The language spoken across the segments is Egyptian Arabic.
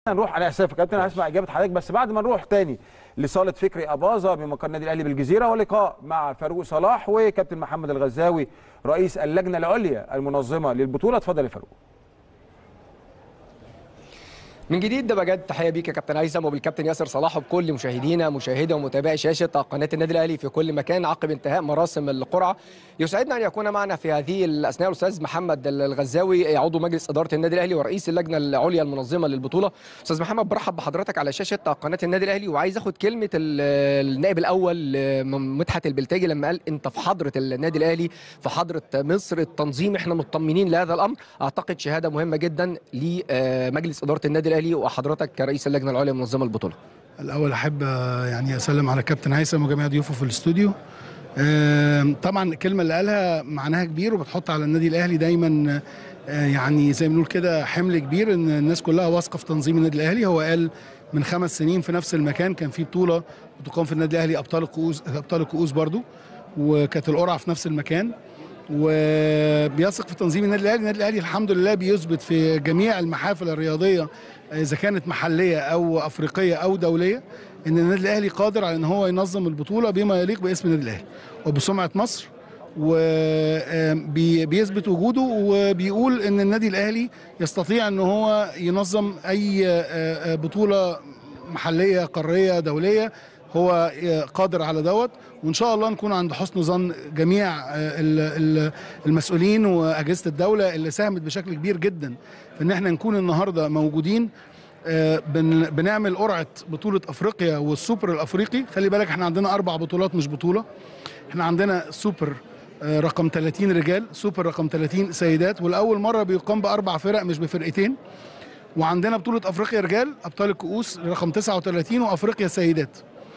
نروح انا اسف كابتن هسمع اجابه حضرتك بس بعد ما نروح تاني لصاله فكري اباظه بمقر النادي الاهلي بالجزيره ولقاء مع فاروق صلاح وكابتن محمد الغزاوي رئيس اللجنه العليا المنظمه للبطوله اتفضل يا فاروق من جديد ده بجد تحيه بيك يا كابتن هيثم وبالكابتن ياسر صلاح وبكل مشاهدينا مشاهدي ومتابعي شاشه قناه النادي الاهلي في كل مكان عقب انتهاء مراسم القرعه يسعدنا ان يكون معنا في هذه الاثناء الاستاذ محمد الغزاوي عضو مجلس اداره النادي الاهلي ورئيس اللجنه العليا المنظمه للبطوله استاذ محمد برحب بحضرتك على شاشه قناه النادي الاهلي وعايز اخد كلمه النائب الاول مدحت البلتاجي لما قال انت في حضره النادي الاهلي في حضره مصر التنظيم احنا مطمنين لهذا الامر اعتقد شهاده مهمه جدا لمجلس اداره النادي الاهلي وحضرتك كرئيس اللجنه العليا منظمه البطوله الاول احب يعني اسلم على كابتن هيثم وجميع ضيوفه في الاستوديو طبعا الكلمه اللي قالها معناها كبير وبتحط على النادي الاهلي دايما يعني زي ما بنقول كده حمل كبير ان الناس كلها واثقه في تنظيم النادي الاهلي هو قال من خمس سنين في نفس المكان كان في بطوله بتقام في النادي الاهلي ابطال الكؤوس ابطال الكؤوس برضو وكانت القرعه في نفس المكان وبيثق في تنظيم النادي الاهلي النادي الاهلي الحمد لله بيثبت في جميع المحافل الرياضيه اذا كانت محليه او افريقيه او دوليه ان النادي الاهلي قادر على ان هو ينظم البطوله بما يليق باسم النادي الاهلي وبسمعه مصر وبيثبت وجوده وبيقول ان النادي الاهلي يستطيع ان هو ينظم اي بطوله محليه قاريه دوليه هو قادر على دوت وان شاء الله نكون عند حسن ظن جميع المسؤولين واجهزه الدوله اللي ساهمت بشكل كبير جدا في ان احنا نكون النهارده موجودين بنعمل قرعه بطوله افريقيا والسوبر الافريقي خلي بالك احنا عندنا اربع بطولات مش بطوله احنا عندنا سوبر رقم 30 رجال سوبر رقم 30 سيدات والاول مره بيقام باربع فرق مش بفرقتين وعندنا بطوله افريقيا رجال ابطال الكؤوس رقم 39 وافريقيا سيدات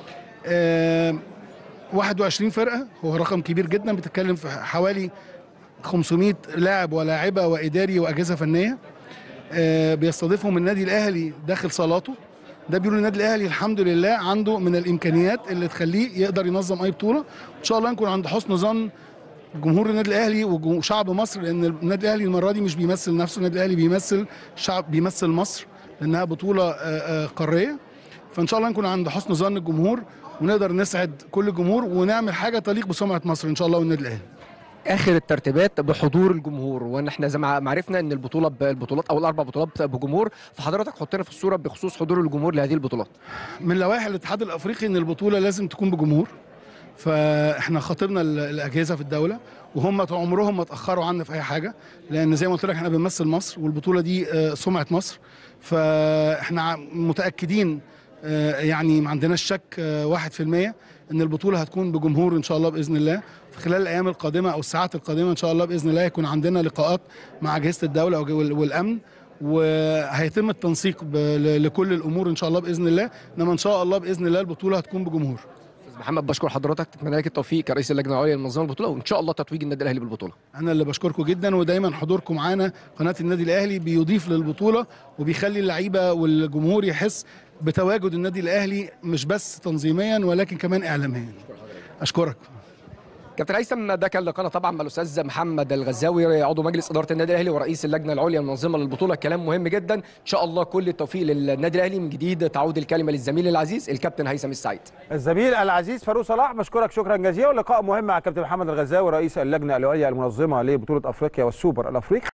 أه 21 فرقه هو رقم كبير جدا بتتكلم في حوالي 500 لاعب ولاعبه واداري واجهزه فنيه أه بيستضيفهم النادي الاهلي داخل صالاته ده بيقول النادي الاهلي الحمد لله عنده من الامكانيات اللي تخليه يقدر ينظم اي بطوله ان شاء الله نكون عند حسن ظن جمهور النادي الاهلي وشعب مصر لان النادي الاهلي المره دي مش بيمثل نفسه النادي الاهلي بيمثل شعب بيمثل مصر لانها بطوله أه قاريه فان شاء الله نكون عند حسن ظن الجمهور ونقدر نسعد كل الجمهور ونعمل حاجه تليق بسمعه مصر ان شاء الله والنادي الاهلي اخر الترتيبات بحضور الجمهور وان احنا زي ما عرفنا ان البطوله البطولات او الاربع بطولات بجمهور فحضرتك حطنا في الصوره بخصوص حضور الجمهور لهذه البطولات من لوائح الاتحاد الافريقي ان البطوله لازم تكون بجمهور فاحنا خاطبنا الاجهزه في الدوله وهم طول عمرهم ما اتاخروا عنا في اي حاجه لان زي ما قلت لك احنا بنمثل مصر والبطوله دي سمعه مصر فاحنا متاكدين يعني ما عندناش شك واحد في المية ان البطولة هتكون بجمهور ان شاء الله بإذن الله في خلال الايام القادمة او الساعات القادمة ان شاء الله بإذن الله يكون عندنا لقاءات مع أجهزة الدولة والامن وهيتم التنسيق لكل الامور ان شاء الله باذن الله انما ان شاء الله باذن الله البطوله هتكون بجمهور محمد بشكر حضرتك اتمنى لك التوفيق كرئيس اللجنه العليا لمنظمه البطوله وان شاء الله تتويج النادي الاهلي بالبطوله انا اللي بشكركم جدا ودايما حضوركم معانا قناه النادي الاهلي بيضيف للبطوله وبيخلي اللعيبه والجمهور يحس بتواجد النادي الاهلي مش بس تنظيميا ولكن كمان اعلاميا اشكرك كابتن هيثم ده كان لقاءنا طبعا مع الاستاذ محمد الغزاوي عضو مجلس اداره النادي الاهلي ورئيس اللجنه العليا المنظمه للبطوله كلام مهم جدا ان شاء الله كل التوفيق للنادي الاهلي من جديد تعود الكلمه للزميل العزيز الكابتن هيثم السعيد الزميل العزيز فاروق صلاح بشكرك شكرا جزيلا ولقاء مهم مع كابتن محمد الغزاوي رئيس اللجنه العليا المنظمه لبطوله افريقيا والسوبر الافريقي